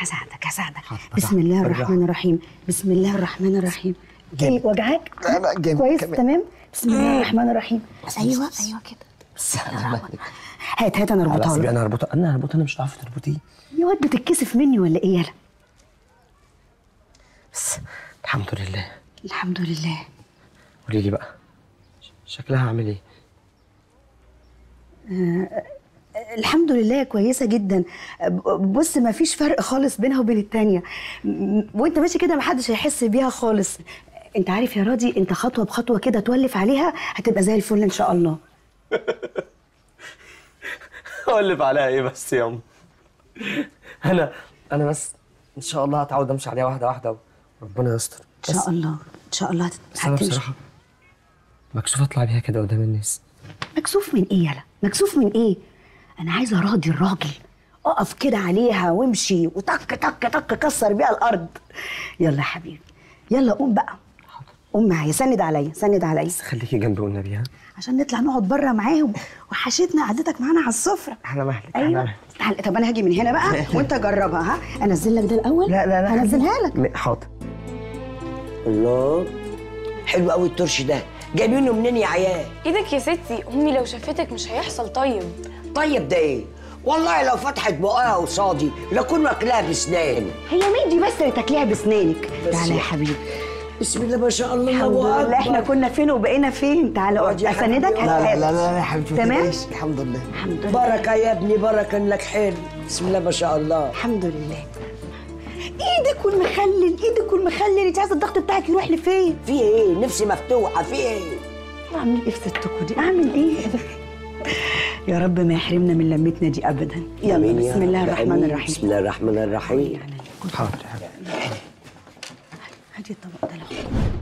هساعدك هساعدك حاضر. بسم الله بالراحة. الرحمن الرحيم بسم الله الرحمن الرحيم جامد. ايه وجعك لا، لا، جامد كويس كمان. تمام بسم الله الرحمن الرحيم بس- ايوه بس- ايوه كده بس على مهلك هات هات انا على اربطها حسبي لك انا هربطها انا هربطها انا مش هتعرفي تربطيه يا واد بتتكسف مني ولا ايه يالا بس الحمد لله الحمد لله قولي لي بقى شكلها عامل ايه الحمد لله كويسة جدا بص ما فيش فرق خالص بينها وبين التانية م- وانت ماشي كده محدش هيحس بيها خالص انت عارف يا راضي انت خطوة بخطوة كده تولف عليها هتبقى زي الفل ان شاء الله اقلب عليها ايه بس يا ام انا انا بس ان شاء الله هتعود امشي عليها واحده واحده وربنا يستر ان شاء الله ان شاء الله هت- بس انا هتمشي. بصراحه مكسوف اطلع بيها كده قدام الناس مكسوف من ايه يالا مكسوف من ايه انا عايزه راضي الراجل اقف كده عليها وامشي وتك تك تك كسر بيها الارض يلا يا حبيبي يلا قوم بقى قوم معايا سند عليا سند عليا بس خليكي جنبي والنبي ها عشان نطلع نقعد بره معاهم وحشتنا قعدتك معانا على السفره على مهلك على ايوه مهلك تعال طب انا هاجي من هنا بقى وانت جربها ها انزل لك ده الاول لا لا لا هنزلها لك م- حاضر الله حلو قوي الترش ده جايبينه منين يا عيال ايدك يا ستي امي لو شافتك مش هيحصل طيب طيب ده ايه والله لو فتحت بقها قصادي لكون واكلها بسنان هي مين دي بس اللي تاكليها بسنانك بس تعالى يا يا- حبيبي بسم الله ما شاء الله الحمد الله لله احنا أكبر. كنا فين وبقينا فين تعالى اقعد اقعد يا اسندك حبيبي. لا، هات- لا لا لا يا حبيبتي ما تمام تقلقيش. الحمد لله الحمد لله بركه يا ابني بركه انك حلو بسم الله ما شاء الله الحمد لله ايدك والمخلل ايدك والمخلل انت عايزه الضغط بتاعك يروح لفين في ايه نفسي مفتوحه في ايه اعمل ايه في ستكوا دي اعمل ايه يا رب ما يحرمنا من لمتنا دي ابدا يلا آمين يا بسم الله رب. الرحمن آمين. الرحيم بسم الله الرحمن الرحيم حاضر يا حبيبي هاتي الطبق ده لأخوك.